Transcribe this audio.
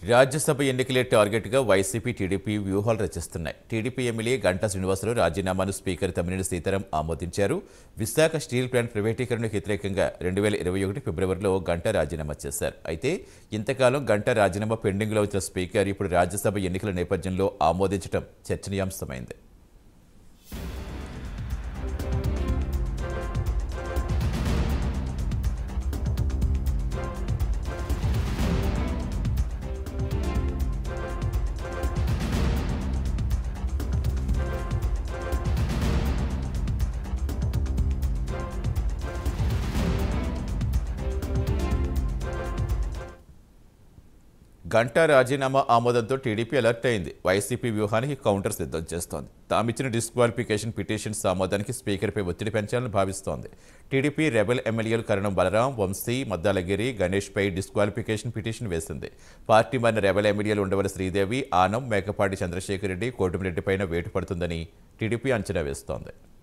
రాజ్యసభ ఎన్నికలే టార్గెట్గా వైసీపీ టీడీపీ వ్యూహాలు రచిస్తున్నాయి టీడీపీ ఎమ్మెల్యే గంటా శ్రీనివాసరావు రాజీనామాను స్పీకర్ తమ్మినేని సీతారాం ఆమోదించారు విశాఖ స్టీల్ ప్లాంట్ ప్రైవేటీకరణకు వ్యతిరేకంగా రెండు వేల ఇరవై ఒకటి ఫిబ్రవరిలో గంటా రాజీనామా చేశారు అయితే ఇంతకాలం గంటా రాజీనామా పెండింగ్లో వచ్చిన స్పీకర్ ఇప్పుడు రాజ్యసభ ఎన్నికల నేపథ్యంలో ఆమోదించడం చర్చనీయాంశమైంది గంటా రాజీనామా ఆమోదంతో టీడీపీ అలర్ట్ అయింది వైసీపీ వ్యూహానికి కౌంటర్ సిద్ధం చేస్తోంది తామిచ్చిన డిస్క్వాలిఫికేషన్ పిటిషన్స్ ఆమోదానికి స్పీకర్పై ఒత్తిడి పెంచాలని భావిస్తోంది టీడీపీ రెబెల్ ఎమ్మెల్యేలు కరణం బలరాం వంశీ మద్దాలగిరి గణేష్పై డిస్క్వాలిఫికేషన్ పిటిషన్ వేసింది పార్టీ మారిన రెబెల్ ఎమ్మెల్యేలు ఉండవల శ్రీదేవి ఆనం మేకపాటి చంద్రశేఖర్ రెడ్డి కోటమిరెడ్డిపైన వేటు పడుతుందని టీడీపీ అంచనా వేస్తోంది